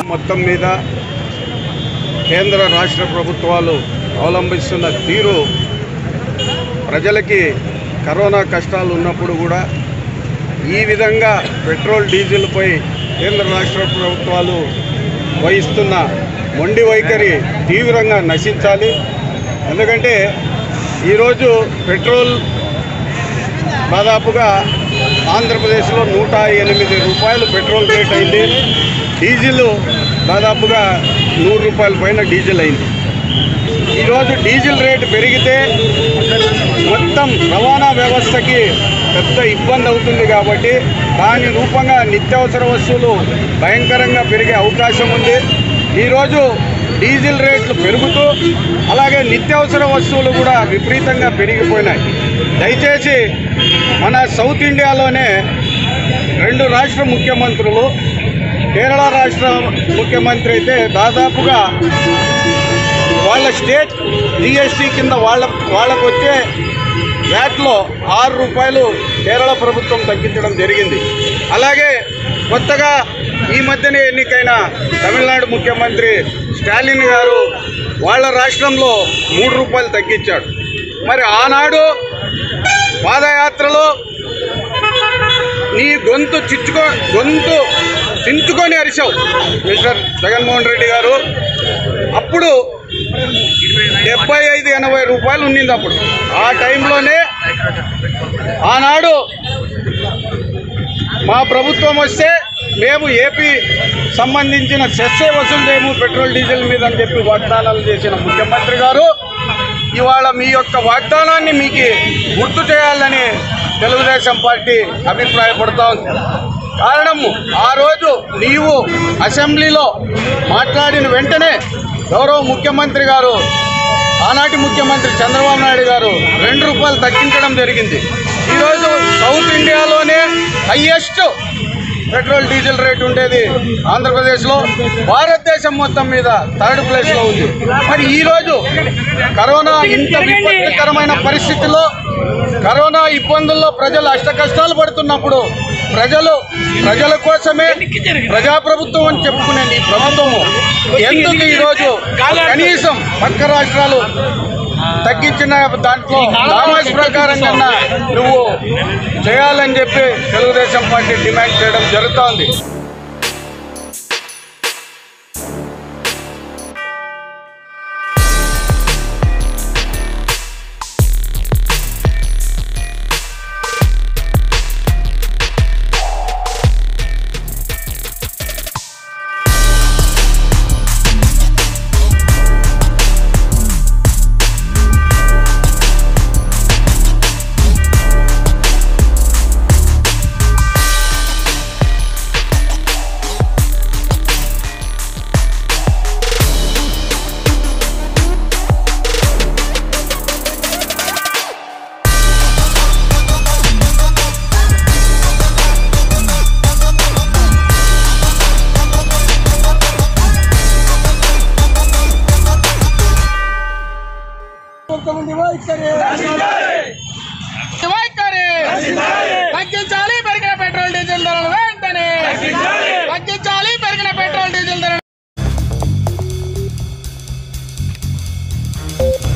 మొత్తం మీద కేంద్ర రాష్ట్ర ప్రభుత్వాలు అవలంబిస్తున్న తీరు ప్రజలకి కరోనా కష్టాలు ఉన్నప్పుడు కూడా ఈ విధంగా పెట్రోల్ డీజిల్పై కేంద్ర రాష్ట్ర ప్రభుత్వాలు వహిస్తున్న మొండి వైఖరి తీవ్రంగా నశించాలి ఎందుకంటే ఈరోజు పెట్రోల్ దాదాపుగా ఆంధ్రప్రదేశ్లో నూట ఎనిమిది రూపాయలు పెట్రోల్ రేట్ అయింది డీజిల్ దాదాపుగా నూరు రూపాయల పైన డీజిల్ అయింది ఈరోజు డీజిల్ రేటు పెరిగితే మొత్తం రవాణా వ్యవస్థకి పెద్ద ఇబ్బంది అవుతుంది కాబట్టి దాని రూపంగా నిత్యావసర వస్తువులు భయంకరంగా పెరిగే అవకాశం ఉంది ఈరోజు డీజిల్ రేట్లు పెరుగుతూ అలాగే నిత్యావసర వస్తువులు కూడా విపరీతంగా పెరిగిపోయినాయి దయచేసి మన సౌత్ ఇండియాలోనే రెండు రాష్ట్ర ముఖ్యమంత్రులు కేరళ రాష్ట్ర ముఖ్యమంత్రి అయితే దాదాపుగా వాళ్ళ స్టేట్ జిఎస్టీ కింద వాళ్ళ వాళ్ళకు వచ్చే వ్యాట్లో ఆరు రూపాయలు కేరళ ప్రభుత్వం తగ్గించడం జరిగింది అలాగే కొత్తగా ఈ మధ్యనే ఎన్నికైన తమిళనాడు ముఖ్యమంత్రి స్టాలిన్ గారు వాళ్ళ రాష్ట్రంలో మూడు రూపాయలు తగ్గించాడు మరి ఆనాడు పాదయాత్రలో నీ గొంతు చిచ్చుకో గొంతు చించుకొని అరిచావు మిస్టర్ జగన్మోహన్ రెడ్డి గారు అప్పుడు డెబ్బై ఐదు ఎనభై రూపాయలు ఉండింది అప్పుడు ఆ టైంలోనే ఆనాడు మా ప్రభుత్వం వస్తే మేము ఏపీ సంబంధించిన సెస్సే వసూలు చేయము పెట్రోల్ డీజిల్ మీద అని చెప్పి వాగ్దానాలు చేసిన ముఖ్యమంత్రి గారు ఇవాళ మీ యొక్క వాగ్దానాన్ని మీకు గుర్తు చేయాలని తెలుగుదేశం పార్టీ అభిప్రాయపడుతూ ఉంది కారణము ఆ రోజు నీవు అసెంబ్లీలో మాట్లాడిన వెంటనే గౌరవ ముఖ్యమంత్రి గారు ఆనాటి ముఖ్యమంత్రి చంద్రబాబు నాయుడు గారు రెండు రూపాయలు తగ్గించడం జరిగింది ఈరోజు సౌత్ ఇండియాలోనే హయ్యెస్ట్ పెట్రోల్ డీజిల్ రేట్ ఉండేది ఆంధ్రప్రదేశ్లో భారతదేశం మొత్తం మీద థర్డ్ ప్లేస్లో ఉంది మరి ఈరోజు కరోనా ఇంత విపత్కరమైన పరిస్థితిలో కరోనా ఇబ్బందుల్లో ప్రజలు అష్ట కష్టాలు పడుతున్నప్పుడు ప్రజలు ప్రజల కోసమే ప్రజాప్రభుత్వం అని చెప్పుకునే నీ ప్రభుత్వము ఎందుకు ఈరోజు కనీసం పక్క రాష్ట్రాలు తగ్గించిన దాంట్లో లామాజ్ ప్రకారం కన్నా నువ్వు చేయాలని చెప్పి తెలుగుదేశం పార్టీ డిమాండ్ చేయడం జరుగుతోంది వైఖరి తగ్గించాలి పెరిగిన పెట్రోల్ డీజిల్ ధరలు వెంటనే తగ్గించాలి పెరిగిన పెట్రోల్ డీజిల్ ధరలు